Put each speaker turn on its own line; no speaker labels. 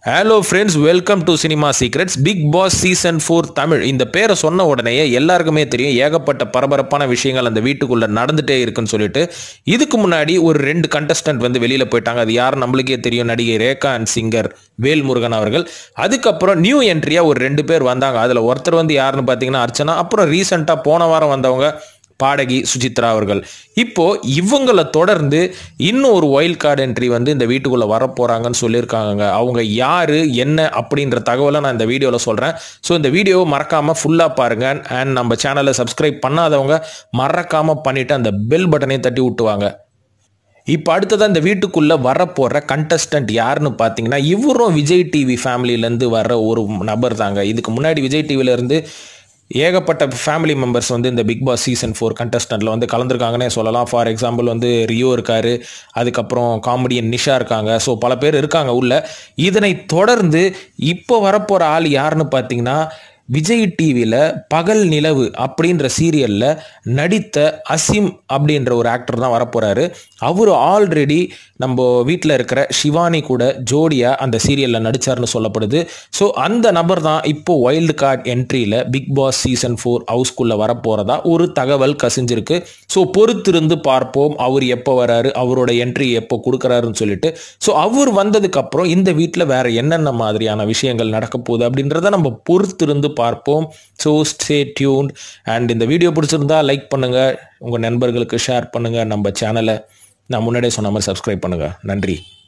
hello friends welcome to cinema secrets Bigg Boss season four Tamil இந்த பேரை சொன்ன உடனே எல்லாருக்குமே தெரியும் ஏகப்பட்ட பரபரப்பான விஷயங்கள் அந்த வீட்டுக்குள்ளே நடந்துட்டே இருக்குன்னு சொல்லிட்டு இதுக்கு முன்னாடி ஒரு ரெண்டு கண்டஸ்டன்ட் வந்து வெளியில் போயிட்டாங்க அது யார் நம்மளுக்கே தெரியும் நடிகை ரேகா அண்ட் சிங்கர் வேல்முருகன் அவர்கள் அதுக்கப்புறம் நியூ என்ட்ரியாக ஒரு ரெண்டு பேர் வந்தாங்க அதில் ஒருத்தர் வந்து யாருன்னு பார்த்தீங்கன்னா அர்ச்சனா அப்புறம் ரீசெண்டாக போன வாரம் வந்தவங்க பாடகி சுசித்ரா அவர்கள் இப்போ இவங்களை தொடர்ந்து இன்னும் ஒரு ஒயில்ட் கார்டு என்ட்ரி வந்து இந்த வீட்டுக்குள்ள வரப்போறாங்கன்னு சொல்லியிருக்காங்க அவங்க யாரு என்ன அப்படின்ற தகவலை நான் இந்த வீடியோவில் சொல்றேன் ஸோ இந்த வீடியோவை மறக்காம ஃபுல்லா பாருங்க அண்ட் நம்ம சேனலை சப்ஸ்கிரைப் பண்ணாதவங்க மறக்காம பண்ணிட்டு அந்த பெல் பட்டனையும் தட்டி விட்டுவாங்க இப்போ அடுத்ததான் இந்த வீட்டுக்குள்ளே வரப்போகிற கண்டஸ்டன்ட் யாருன்னு பார்த்தீங்கன்னா இவரும் விஜய் டிவி ஃபேமிலியிலேருந்து வர்ற ஒரு நபர் தாங்க இதுக்கு முன்னாடி விஜய் டிவிலேருந்து ஏகப்பட்ட ஃபேமிலி மெம்பர்ஸ் வந்து இந்த பிக் பாஸ் சீசன் ஃபோர் கண்டஸ்டண்ட்டில் வந்து கலந்துருக்காங்கன்னே சொல்லலாம் ஃபார் எக்ஸாம்பிள் வந்து ரியோ இருக்கார் அதுக்கப்புறம் காமெடியன் நிஷா இருக்காங்க ஸோ பல பேர் இருக்காங்க உள்ள இதனை தொடர்ந்து இப்போ வரப்போகிற ஆள் யாருன்னு பார்த்தீங்கன்னா விஜய் டிவியில் பகல் நிலவு அப்படின்ற சீரியலில் நடித்த அசிம் அப்படின்ற ஒரு ஆக்டர் தான் வரப்போகிறாரு அவர் ஆல்ரெடி நம்ம வீட்டில் இருக்கிற சிவானி கூட ஜோடியாக அந்த சீரியலில் நடித்தார்னு சொல்லப்படுது ஸோ அந்த நபர் தான் இப்போ வைல்டு கார்டு என்ட்ரியில் பிக் பாஸ் சீசன் ஃபோர் ஹவுஸ்குள்ளே வரப்போகிறதா ஒரு தகவல் கசிஞ்சிருக்கு ஸோ பொறுத்திருந்து பார்ப்போம் அவர் எப்போ வராரு அவரோட என்ட்ரி எப்போ கொடுக்குறாருன்னு சொல்லிட்டு ஸோ அவர் வந்ததுக்கப்புறம் இந்த வீட்டில் வேற என்னென்ன மாதிரியான விஷயங்கள் நடக்க போகுது அப்படின்றத நம்ம பொறுத்திருந்து பார்ப்போம் ஸோ ஸ்டே டியூன் அண்ட் இந்த வீடியோ பிடிச்சிருந்தா லைக் பண்ணுங்கள் உங்கள் நண்பர்களுக்கு ஷேர் பண்ணுங்கள் நம்ம சேனலை நான் முன்னாடியே சொன்ன மாதிரி சப்ஸ்கிரைப் பண்ணுங்கள் நன்றி